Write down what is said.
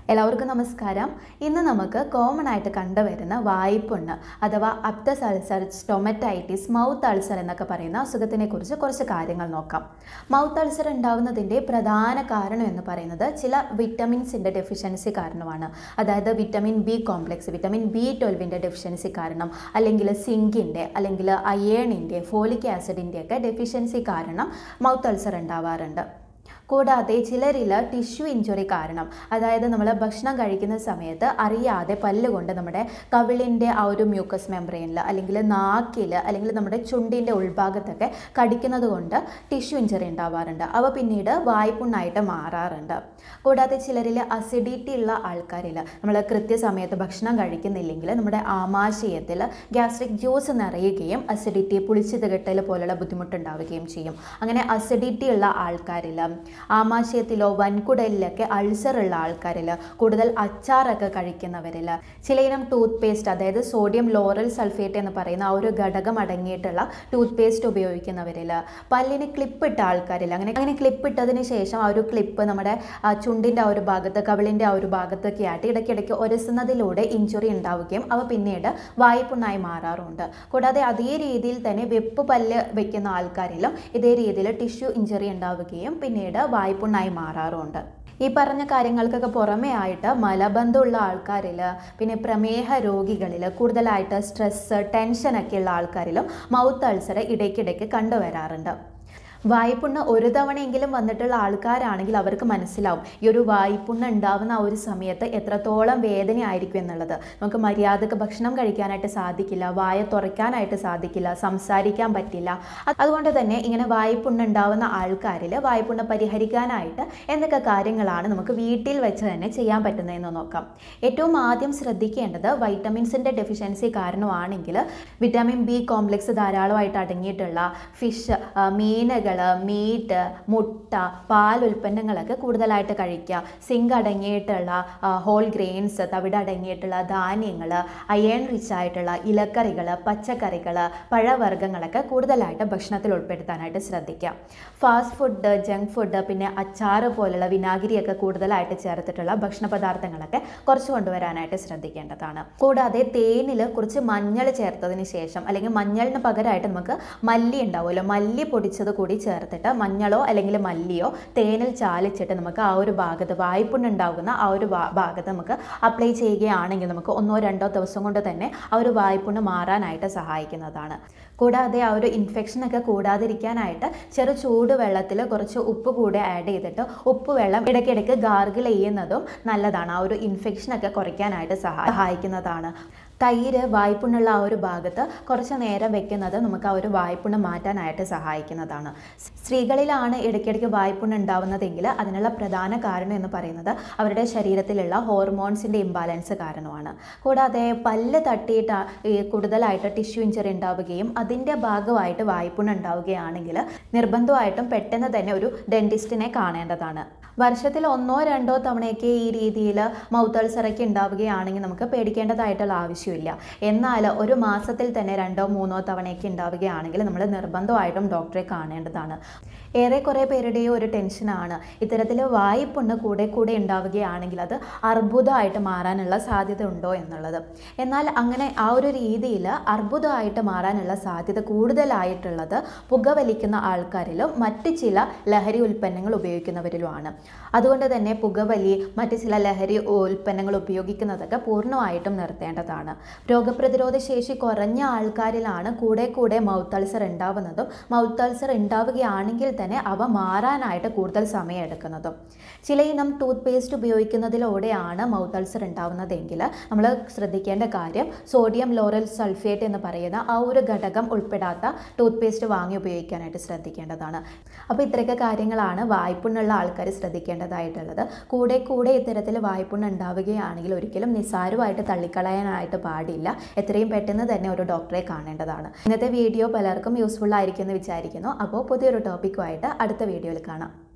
എല്ലാവർക്കും നമസ്കാരം ഇന്ന് നമുക്ക് കോമൺ ആയിട്ട് കണ്ടുവരുന്ന വായ്പുണ്ണ് അഥവാ aphthous ulcer stomatitis mouth ulcer എന്നൊക്കെ പറയുന്ന അസുഖത്തിനെ കുറിച്ച് കുറച്ച് കാര്യങ്ങൾ നോക്കാം മൗത്ത് അൾസർ ഉണ്ടാവുന്നതിൻ്റെ പ്രധാന കാരണം എന്ന് പറയുന്നത് ചില വിറ്റമിൻസിൻ്റെ ഡെഫിഷ്യൻസി കാരണമാണ് അതായത് vitamin B complex vitamin B ട്വൽവിൻ്റെ ഡെഫിഷ്യൻസി കാരണം അല്ലെങ്കിൽ സിങ്കിൻ്റെ അല്ലെങ്കിൽ അയേണിൻ്റെ ഫോളിക് ആസിഡിൻ്റെ ഒക്കെ ഡെഫിഷ്യൻസി കാരണം മൗത്ത് അൾസർ ഉണ്ടാവാറുണ്ട് കൂടാതെ ചിലരിൽ ടിഷ്യൂ ഇഞ്ചുറി കാരണം അതായത് നമ്മൾ ഭക്ഷണം കഴിക്കുന്ന സമയത്ത് അറിയാതെ പല്ലുകൊണ്ട് നമ്മുടെ കവിളിൻ്റെ ആ ഒരു മ്യൂക്കസ് മെംബ്രെയിനിൽ അല്ലെങ്കിൽ നാക്കിൽ അല്ലെങ്കിൽ നമ്മുടെ ചുണ്ടിൻ്റെ ഉൾഭാഗത്തൊക്കെ കടിക്കുന്നത് കൊണ്ട് ടിഷ്യൂ ഇഞ്ചുറി ഉണ്ടാവാറുണ്ട് അവ പിന്നീട് വായ്പുണ്ണായിട്ട് മാറാറുണ്ട് കൂടാതെ ചിലരിൽ അസിഡിറ്റി ഉള്ള ആൾക്കാരിൽ നമ്മൾ കൃത്യസമയത്ത് ഭക്ഷണം കഴിക്കുന്നില്ലെങ്കിൽ നമ്മുടെ ആമാശയത്തിൽ ഗ്യാസ്ട്രിക് ജ്യൂസ് നിറയുകയും അസിഡിറ്റി പുളിച്ചിത് കെട്ടൽ പോലുള്ള ബുദ്ധിമുട്ടുണ്ടാവുകയും ചെയ്യും അങ്ങനെ അസിഡിറ്റി ഉള്ള ആൾക്കാരിൽ ആമാശയത്തിലോ വൻകുടലിലൊക്കെ അൾസർ ഉള്ള ആൾക്കാരിൽ കൂടുതൽ അച്ചാറൊക്കെ കഴിക്കുന്നവരിൽ ചിലയിനം ടൂത്ത് പേസ്റ്റ് അതായത് സോഡിയം ലോറൽ സൾഫേറ്റ് എന്ന് പറയുന്ന ആ ഒരു ഘടകം അടങ്ങിയിട്ടുള്ള ടൂത്ത് പേസ്റ്റ് ഉപയോഗിക്കുന്നവരിൽ പല്ലിന് ക്ലിപ്പ് ഇട്ട ആൾക്കാരിൽ അങ്ങനെ അങ്ങനെ ക്ലിപ്പ് ഇട്ടതിന് ശേഷം ആ ഒരു ക്ലിപ്പ് നമ്മുടെ ആ ചുണ്ടിൻ്റെ ആ ഒരു ഭാഗത്ത് കവിളിൻ്റെ ആ ഒരു ഭാഗത്തൊക്കെ ആയിട്ട് ഇടയ്ക്കിടയ്ക്ക് ഒരസുന്നതിലൂടെ ഇഞ്ചുറി ഉണ്ടാവുകയും അവ പിന്നീട് വായ്പുണ്ണായി മാറാറുണ്ട് കൂടാതെ അതേ രീതിയിൽ തന്നെ വെപ്പ് പല്ല് വെക്കുന്ന ആൾക്കാരിലും ഇതേ രീതിയിൽ ടിഷ്യൂ ഇഞ്ചുറി ഉണ്ടാവുകയും പിന്നീട് വായ്പുണ്ണായി മാറാറുണ്ട് ഈ പറഞ്ഞ കാര്യങ്ങൾക്കൊക്കെ പുറമേ ആയിട്ട് മലബന്ധമുള്ള ആൾക്കാരിൽ പിന്നെ പ്രമേഹ രോഗികളിൽ കൂടുതലായിട്ട് സ്ട്രെസ്സ് ടെൻഷനൊക്കെ ഉള്ള ആൾക്കാരിലും മൗത്ത് അൾസർ ഇടയ്ക്കിടയ്ക്ക് കണ്ടുവരാറുണ്ട് വായ്പുണ്ണ് ഒരു തവണയെങ്കിലും വന്നിട്ടുള്ള ആൾക്കാരാണെങ്കിൽ അവർക്ക് മനസ്സിലാവും ഈ ഒരു വായ്പുണ്ണ് ഉണ്ടാവുന്ന ആ ഒരു സമയത്ത് എത്രത്തോളം വേദനയായിരിക്കും എന്നുള്ളത് നമുക്ക് മര്യാദക്ക് ഭക്ഷണം കഴിക്കാനായിട്ട് സാധിക്കില്ല വായ തുറയ്ക്കാനായിട്ട് സാധിക്കില്ല സംസാരിക്കാൻ പറ്റില്ല അത് അതുകൊണ്ട് തന്നെ ഇങ്ങനെ വായ്പുണ്ണ് ഉണ്ടാവുന്ന ആൾക്കാരിൽ വായ്പുണ്ണ് പരിഹരിക്കാനായിട്ട് എന്തൊക്കെ കാര്യങ്ങളാണ് നമുക്ക് വീട്ടിൽ വെച്ച് തന്നെ ചെയ്യാൻ പറ്റുന്നതെന്ന് നോക്കാം ഏറ്റവും ആദ്യം ശ്രദ്ധിക്കേണ്ടത് വൈറ്റമിൻസിൻ്റെ ഡെഫിഷ്യൻസി കാരണമാണെങ്കിൽ വിറ്റാമിൻ ബി കോംപ്ലെക്സ് ധാരാളമായിട്ട് അടങ്ങിയിട്ടുള്ള ഫിഷ് മീനുകൾ മീറ്റ് മുട്ട പാൽ ഉൽപ്പന്നങ്ങളൊക്കെ കൂടുതലായിട്ട് കഴിക്കുക സിങ്ക് അടങ്ങിയിട്ടുള്ള ഹോൾ ഗ്രെയിൻസ് തവിട് അടങ്ങിയിട്ടുള്ള ധാന്യങ്ങൾ അയൺ റിച്ച് ആയിട്ടുള്ള ഇലക്കറികൾ പച്ചക്കറികൾ പഴവർഗ്ഗങ്ങളൊക്കെ കൂടുതലായിട്ട് ഭക്ഷണത്തിൽ ഉൾപ്പെടുത്താനായിട്ട് ശ്രദ്ധിക്കുക ഫാസ്റ്റ് ഫുഡ് ജങ്ക് ഫുഡ് പിന്നെ അച്ചാറ് പോലുള്ള വിനാഗിരിയൊക്കെ കൂടുതലായിട്ട് ചേർത്തിട്ടുള്ള ഭക്ഷണ പദാർത്ഥങ്ങളൊക്കെ കുറച്ച് കൊണ്ടുവരാനായിട്ട് ശ്രദ്ധിക്കേണ്ടതാണ് കൂടാതെ തേനിൽ കുറച്ച് മഞ്ഞൾ ചേർത്തതിന് ശേഷം അല്ലെങ്കിൽ മഞ്ഞളിന് പകരമായിട്ട് നമുക്ക് മല്ലി ഉണ്ടാവുമല്ലോ മല്ലി പൊടിച്ചത് കൂടി ചേർത്തിട്ട് മഞ്ഞളോ അല്ലെങ്കിൽ മല്ലിയോ തേനിൽ ചാലിച്ചിട്ട് നമുക്ക് ആ ഒരു ഭാഗത്ത് വായ്പുണ്ണുണ്ടാകുന്ന ആ ഒരു ഭാഗത്ത് നമുക്ക് അപ്ലൈ ചെയ്യുകയാണെങ്കിൽ നമുക്ക് ഒന്നോ രണ്ടോ ദിവസം കൊണ്ട് തന്നെ ആ ഒരു വായ്പുണ്ണ് മാറാനായിട്ട് സഹായിക്കുന്നതാണ് കൂടാതെ ആ ഒരു ഇൻഫെക്ഷനൊക്കെ കൂടാതിരിക്കാനായിട്ട് ചെറു ചൂട് വെള്ളത്തിൽ കുറച്ച് ഉപ്പ് കൂടെ ആഡ് ചെയ്തിട്ട് ഉപ്പ് വെള്ളം ഇടയ്ക്കിടയ്ക്ക് ഗാർഗിൾ ചെയ്യുന്നതും നല്ലതാണ് ആ ഒരു ഇൻഫെക്ഷനൊക്കെ കുറയ്ക്കാനായിട്ട് സഹായിക്കുന്നതാണ് തൈര് വായ്പുണ്ണുള്ള ആ ഒരു ഭാഗത്ത് കുറച്ച് നേരം വെക്കുന്നത് നമുക്ക് ആ ഒരു വായ്പുണ്ണ് മാറ്റാനായിട്ട് സഹായിക്കുന്നതാണ് സ്ത്രീകളിലാണ് ഇടയ്ക്കിടയ്ക്ക് വായ്പുണ്ണ് ഉണ്ടാവുന്നതെങ്കിൽ അതിനുള്ള പ്രധാന കാരണം എന്ന് പറയുന്നത് അവരുടെ ശരീരത്തിലുള്ള ഹോർമോൺസിൻ്റെ ഇംബാലൻസ് കാരണമാണ് കൂടാതെ പല്ല് തട്ടിയിട്ട് ഈ കൂടുതലായിട്ട് ടിഷ്യൂ ഇഞ്ചറി ഉണ്ടാവുകയും അതിൻ്റെ ഭാഗമായിട്ട് വായ്പുണ്ണ് ഉണ്ടാവുകയാണെങ്കിൽ നിർബന്ധമായിട്ടും പെട്ടെന്ന് തന്നെ ഒരു ഡെൻറ്റിസ്റ്റിനെ കാണേണ്ടതാണ് വർഷത്തിൽ ഒന്നോ രണ്ടോ തവണയൊക്കെ ഈ രീതിയിൽ മൗത്ത് അൾസറൊക്കെ ഉണ്ടാവുകയാണെങ്കിൽ നമുക്ക് പേടിക്കേണ്ടതായിട്ടുള്ള ആവശ്യമില്ല എന്നാൽ ഒരു മാസത്തിൽ തന്നെ രണ്ടോ മൂന്നോ തവണയൊക്കെ ഉണ്ടാവുകയാണെങ്കിൽ നമ്മൾ നിർബന്ധമായിട്ടും ഡോക്ടറെ കാണേണ്ടതാണ് ഏറെക്കുറെ പേരുടെയും ഒരു ടെൻഷനാണ് ഇത്തരത്തിൽ വായ്പുണ്ണ് കൂടെ കൂടെ ഉണ്ടാവുകയാണെങ്കിൽ അത് അർബുദമായിട്ട് മാറാനുള്ള സാധ്യത ഉണ്ടോ എന്നുള്ളത് എന്നാൽ അങ്ങനെ ആ ഒരു രീതിയിൽ അർബുദമായിട്ട് മാറാനുള്ള സാധ്യത കൂടുതലായിട്ടുള്ളത് പുകവലിക്കുന്ന ആൾക്കാരിലും മറ്റ് ചില ലഹരി ഉൽപ്പന്നങ്ങൾ ഉപയോഗിക്കുന്നവരിലുമാണ് അതുകൊണ്ട് തന്നെ പുകവലി മറ്റ് ചില ലഹരി ഉൽപ്പന്നങ്ങൾ ഉപയോഗിക്കുന്നതൊക്കെ പൂർണ്ണമായിട്ടും നിർത്തേണ്ടതാണ് രോഗപ്രതിരോധ ശേഷി കുറഞ്ഞ ആൾക്കാരിലാണ് കൂടെ കൂടെ മൗത്ത് അൾസർ ഉണ്ടാവുന്നതും മൗത്ത് അൾസർ ഉണ്ടാവുകയാണെങ്കിൽ തന്നെ അവ മാറാനായിട്ട് കൂടുതൽ സമയം എടുക്കുന്നതും ചില ഇനം ടൂത്ത് പേസ്റ്റ് ഉപയോഗിക്കുന്നതിലൂടെയാണ് മൗത്ത് അൾസർ ഉണ്ടാവുന്നതെങ്കിൽ നമ്മൾ ശ്രദ്ധിക്കേണ്ട കാര്യം സോഡിയം ലോറൽ സൾഫേറ്റ് എന്ന് പറയുന്ന ആ ഒരു ഘടകം ഉൾപ്പെടാത്ത ടൂത്ത് പേസ്റ്റ് വാങ്ങി ഉപയോഗിക്കാനായിട്ട് ശ്രദ്ധിക്കേണ്ടതാണ് അപ്പോൾ ഇത്രയൊക്കെ കാര്യങ്ങളാണ് വായ്പുണ്ണുള്ള ആൾക്കാർ ശ്രദ്ധിക്കേണ്ടതായിട്ടുള്ളത് കൂടെ കൂടെ ഇത്തരത്തിൽ വായ്പുണ്ണ് ഉണ്ടാവുകയാണെങ്കിൽ ഒരിക്കലും നിസ്സാരമായിട്ട് തള്ളിക്കളയാനായിട്ട് പാടില്ല എത്രയും പെട്ടെന്ന് തന്നെ ഒരു ഡോക്ടറെ കാണേണ്ടതാണ് ഇന്നത്തെ വീഡിയോ പലർക്കും യൂസ്ഫുൾ ആയിരിക്കും എന്ന് വിചാരിക്കുന്നു അപ്പോൾ പുതിയൊരു ടോപ്പിക്കുമായിട്ട് അടുത്ത വീഡിയോയിൽ കാണാം